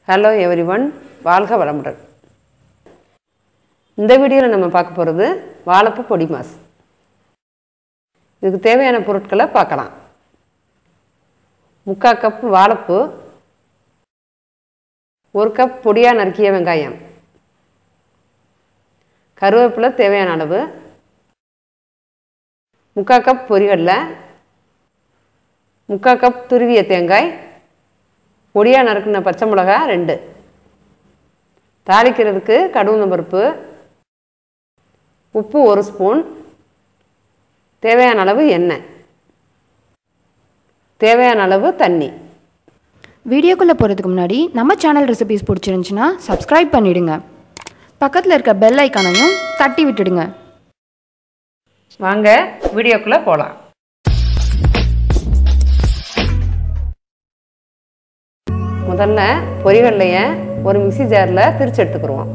hello every one வாழ்க வளமுடன் இந்த வீடியோவில் நம்ம பார்க்க போகிறது வாழைப்பூ பொடி மாஸ் இதுக்கு தேவையான பொருட்களை பார்க்கலாம் முக்கால் கப் வாழைப்பூ ஒரு கப் பொடியாக நறுக்கிய வெங்காயம் கருவேப்பிலை தேவையான அளவு முக்கால் கப் பொரிகடலை முக்கால் கப் துருவிய தேங்காய் பொடியாக நறுக்கின பச்சை மிளகா ரெண்டு தாளிக்கிறதுக்கு கடுகு பருப்பு உப்பு ஒரு ஸ்பூன் தேவையான அளவு எண்ணெய் தேவையான அளவு தண்ணி வீடியோக்குள்ளே போகிறதுக்கு முன்னாடி நம்ம சேனல் ரெசிபிஸ் பிடிச்சிருந்துச்சுன்னா சப்ஸ்கிரைப் பண்ணிடுங்க பக்கத்தில் இருக்க பெல் ஐக்கானையும் தட்டி விட்டுடுங்க வாங்க வீடியோக்குள்ளே போகலாம் முதல்ல பொரிகடலையை ஒரு மிக்ஸி ஜாரில் திரிச்சு எடுத்துக்கிடுவோம்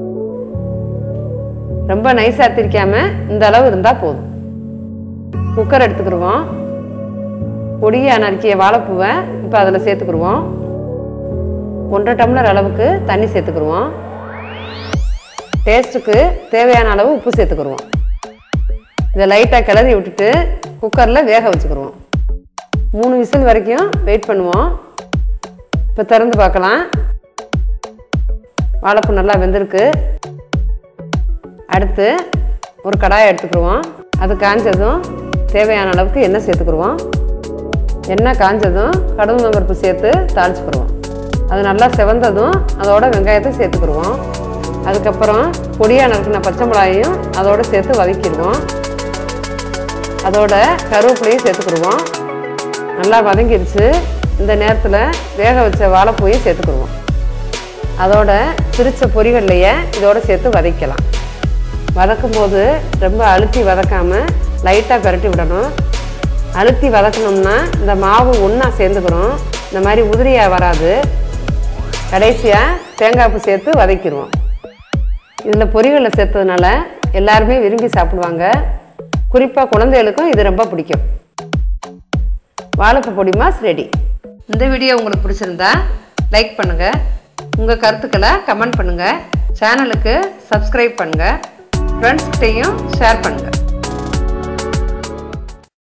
ரொம்ப நைஸாக திரிக்காம இந்த அளவு இருந்தால் போதும் குக்கர் எடுத்துக்கிடுவோம் பொடியாக நறுக்கிய வாழைப்பூவை இப்போ அதில் சேர்த்துக்கிடுவோம் ஒன்றரை டம்ளர் அளவுக்கு தண்ணி சேர்த்துக்கிடுவோம் டேஸ்ட்டுக்கு தேவையான அளவு உப்பு சேர்த்துக்கிடுவோம் இதை லைட்டாக கிளறி விட்டுட்டு குக்கரில் வேக வச்சுக்கிடுவோம் மூணு விசில் வரைக்கும் வெயிட் பண்ணுவோம் இப்போ திறந்து பார்க்கலாம் வாழைப்பூ நல்லா வெந்திருக்கு அடுத்து ஒரு கடாயை எடுத்துக்கிடுவோம் அது காஞ்சதும் தேவையான அளவுக்கு எண்ணெய் சேர்த்துக்கிடுவோம் எண்ணெய் காஞ்சதும் கடுகு பருப்பு சேர்த்து தாளிச்சுக்கிடுவோம் அது நல்லா செவந்ததும் அதோட வெங்காயத்தை சேர்த்துக்கிடுவோம் அதுக்கப்புறம் பொடியாக நறுக்கின பச்சை மிளகாயும் அதோட சேர்த்து வதக்கிடுவோம் அதோட கருவேப்பிலையும் சேர்த்துக்கிடுவோம் நல்லா வதங்கிருச்சு இந்த நேரத்தில் வேக வச்ச வாழைப்பூயும் சேர்த்துக்கிடுவோம் அதோட பிரித்த பொரிகடலையை இதோட சேர்த்து வதக்கலாம் வதக்கும் போது ரொம்ப அழுத்தி வதக்காமல் லைட்டாக பரட்டி விடணும் அழுத்தி வதக்கணும்னா இந்த மாவு ஒன்றா சேர்ந்துக்கிறோம் இந்த மாதிரி உதிரியாக வராது கடைசியாக தேங்காய் பூ சேர்த்து வதக்கிடுவோம் இதில் பொரிகளை சேர்த்ததுனால எல்லாருமே விரும்பி சாப்பிடுவாங்க குறிப்பாக குழந்தைகளுக்கும் இது ரொம்ப பிடிக்கும் வாழைப்பூ பொடி மாஸ் ரெடி இந்த வீடியோ உங்களுக்கு பிடிச்சிருந்தா லைக் பண்ணுங்கள் உங்கள் கருத்துக்களை கமெண்ட் பண்ணுங்கள் சேனலுக்கு சப்ஸ்கிரைப் பண்ணுங்கள் ஃப்ரெண்ட்ஸ்கிட்டையும் ஷேர் பண்ணுங்கள்